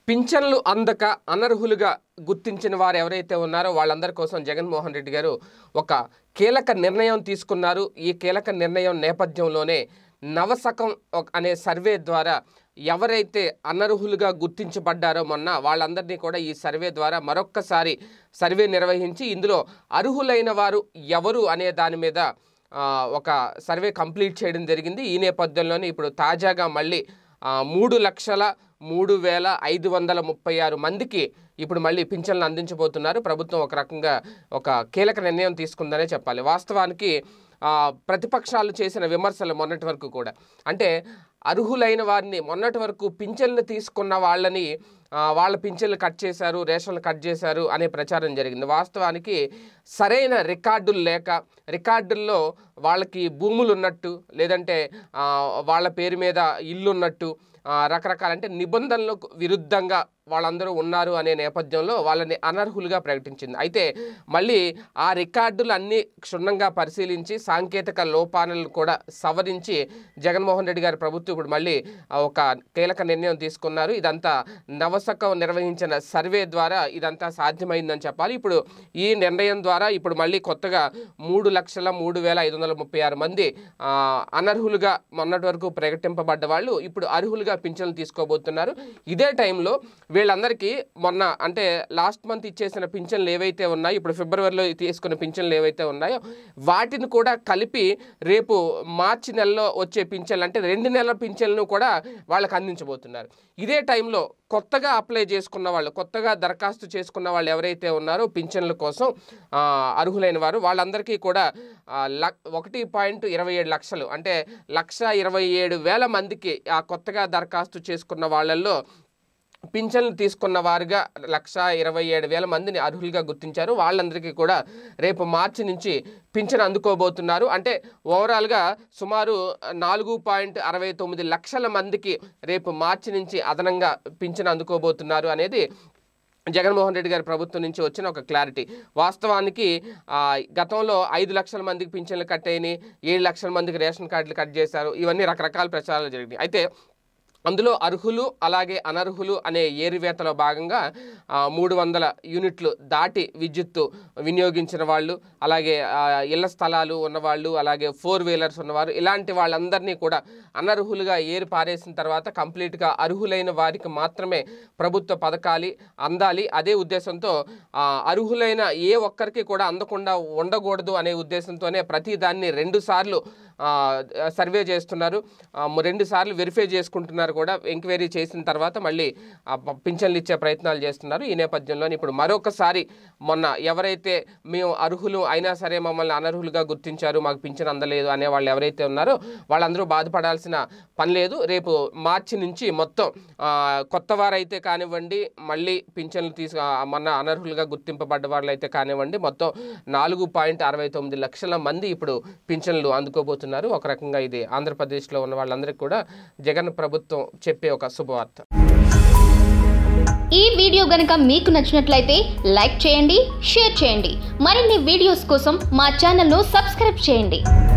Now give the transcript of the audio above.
పింఛన్లు అందక అనర్హులుగా గుర్తించిన వారు ఎవరైతే ఉన్నారో వాళ్ళందరి కోసం జగన్మోహన్ రెడ్డి గారు ఒక కీలక నిర్ణయం తీసుకున్నారు ఈ కీలక నిర్ణయం నేపథ్యంలోనే నవశకం ఒక- అనే సర్వే ద్వారా ఎవరైతే అనర్హులుగా గుర్తించబడ్డారో మొన్న వాళ్ళందరినీ కూడా ఈ సర్వే ద్వారా మరొక్కసారి సర్వే నిర్వహించి ఇందులో అర్హులైన వారు ఎవరు అనే దాని మీద ఆ, ఒక సర్వే కంప్లీట్ చేయడం జరిగింది ఈ నేపథ్యంలోనే ఇప్పుడు తాజాగా మళ్ళీ ఆ, మూడు లక్షల మూడు వేల ఐదు వందల ముప్పై ఆరు మందికి ఇప్పుడు మళ్ళీ పింఛన్లు అందించబోతున్నారు ప్రభుత్వం ఒక రకంగా ఒక కీలక నిర్ణయం తీసుకుందనే చెప్పాలి వాస్తవానికి ఆ, ప్రతిపక్షాలు చేసిన విమర్శలు మొన్నటి వరకు కూడా అంటే అర్హులైన వారిని మొన్నటి వరకు పింఛన్లు తీసుకున్న వాళ్ళని ఆ, వాళ్ళ పింఛన్లు కట్ చేశారు రేషన్లు కట్ చేశారు అనే ప్రచారం జరిగింది వాస్తవానికి సరైన రికార్డులు లేక రికార్డుల్లో వాళ్ళకి భూములు ఉన్నట్టు లేదంటే ఆ, వాళ్ళ పేరు మీద ఇల్లు ఉన్నట్టు ఆ, రకరకాల అంటే నిబంధనలకు విరుద్ధంగా వాళ్ళందరూ ఉన్నారు అనే నేపథ్యంలో వాళ్ళని అనర్హులుగా ప్రకటించింది అయితే మళ్ళీ ఆ రికార్డులు అన్నీ క్షుణ్ణంగా పరిశీలించి సాంకేతిక లోపాలను కూడా సవరించి జగన్మోహన్ రెడ్డి గారి ప్రభుత్వం ఇప్పుడు మళ్ళీ ఆ, ఒక కీలక నిర్ణయం తీసుకున్నారు ఇదంతా నవశకం నిర్వహించిన సర్వే ద్వారా ఇదంతా సాధ్యమైందని చెప్పాలి ఇప్పుడు ఈ నిర్ణయం ద్వారా ఇప్పుడు మళ్ళీ కొత్తగా మూడు లక్షల మూడు వేల ఐదు వందల ముప్పై ఆరు మంది ఆ, అనర్హులుగా మొన్నటి వరకు ప్రకటింపబడ్డ వాళ్ళు ఇప్పుడు అర్హులుగా పింఛన్లు తీసుకోబోతున్నారు ఇదే టైంలో వీళ్ళందరికీ మొన్న అంటే లాస్ట్ మంత్ ఇచ్చేసిన పింఛన్లు ఏవైతే ఉన్నాయో ఇప్పుడు ఫిబ్రవరిలో తీసుకున్న పింఛన్లు ఏవైతే ఉన్నాయో వాటిని కూడా కలిపి రేపు మార్చి నెలలో వచ్చే పింఛన్లు అంటే రెండు నెలల పింఛన్లను కూడా వాళ్ళకి అందించబోతున్నారు ఇదే టైంలో కొత్తగా అప్లై చేసుకున్న వాళ్ళు కొత్తగా దరఖాస్తు చేసుకున్న వాళ్ళు ఎవరైతే ఉన్నారో పింఛన్ల కోసం ఆ, అర్హులైన వారు వాళ్ళందరికీ కూడా ఆ, లక్ ఒకటి పాయింట్ ఇరవై ఏడు లక్షలు అంటే లక్ష ఇరవై ఏడు వేల మందికి ఆ కొత్తగా దరఖాస్తు చేసుకున్న వాళ్ళల్లో పింఛన్లు తీసుకున్న వారుగా లక్ష ఇరవై ఏడు వేల మందిని అర్హులుగా గుర్తించారు వాళ్ళందరికీ కూడా రేపు మార్చి నుంచి పింఛన్ అందుకోబోతున్నారు అంటే ఓవరాల్గా సుమారు నాలుగు పాయింట్ అరవై తొమ్మిది లక్షల మందికి రేపు మార్చి నుంచి అదనంగా పింఛన్ అందుకోబోతున్నారు అనేది జగన్మోహన్ రెడ్డి గారి ప్రభుత్వం నుంచి వచ్చిన ఒక క్లారిటీ వాస్తవానికి ఆ, గతంలో ఐదు లక్షల మందికి పింఛన్లు కట్ అయినాయి ఏడు లక్షల మందికి రేషన్ కార్డులు కట్ చేశారు ఇవన్నీ రకరకాల ప్రచారాలు జరిగినాయి అయితే అందులో అర్హులు అలాగే అనర్హులు అనే ఏరివేతలో భాగంగా ఆ, మూడు వందల యూనిట్లు దాటి విద్యుత్తు వినియోగించిన వాళ్ళు అలాగే ఆ, ఇళ్ల స్థలాలు ఉన్నవాళ్ళు అలాగే ఫోర్ వీలర్స్ ఉన్నవారు ఇలాంటి వాళ్ళందరినీ కూడా అనర్హులుగా ఏరి పారేసిన తర్వాత కంప్లీట్గా అర్హులైన వారికి మాత్రమే ప్రభుత్వ పథకాలు అందాలి అదే ఉద్దేశంతో ఆ, అర్హులైన ఏ ఒక్కరికి కూడా అందకుండా ఉండకూడదు అనే ఉద్దేశంతోనే ప్రతి దాన్ని రెండు సార్లు ఆ, సర్వే చేస్తున్నారు ఆ, రెండు సార్లు వెరిఫై చేసుకుంటున్నారు కూడా ఎంక్వైరీ చేసిన తర్వాత మళ్ళీ ఆ, ప- పింఛన్లు ఇచ్చే ప్రయత్నాలు చేస్తున్నారు ఈ నేపథ్యంలో ఇప్పుడు మరొకసారి మొన్న ఎవరైతే మేము అర్హులు అయినా సరే మమ్మల్ని అనర్హులుగా గుర్తించారు మాకు పింఛన్ అందలేదు అనే వాళ్ళు ఎవరైతే ఉన్నారో వాళ్ళందరూ బాధపడాల్సిన పని లేదు రేపు మార్చి నుంచి మొత్తం ఆ, కొత్త వారైతే కానివ్వండి మళ్ళీ పింఛన్లు తీసు ఆ, మొన్న అనర్హులుగా గుర్తింపబడ్డ వాళ్ళు అయితే కానివ్వండి మొత్తం నాలుగు పాయింట్ అరవై తొమ్మిది లక్షల మంది ఇప్పుడు పింఛన్లు అందుకోబోతున్నారు ఒక రకంగా ఇది ఆంధ్రప్రదేశ్లో ఉన్న వాళ్ళందరికీ కూడా జగన్ ప్రభుత్వం చెప్పే ఒక శుభవార్త ఈ వీడియో గనుక మీకు నచ్చినట్లయితే లైక్ చేయండి షేర్ చేయండి మరిన్ని వీడియోస్ కోసం మా ఛానల్ను సబ్స్క్రైబ్ చేయండి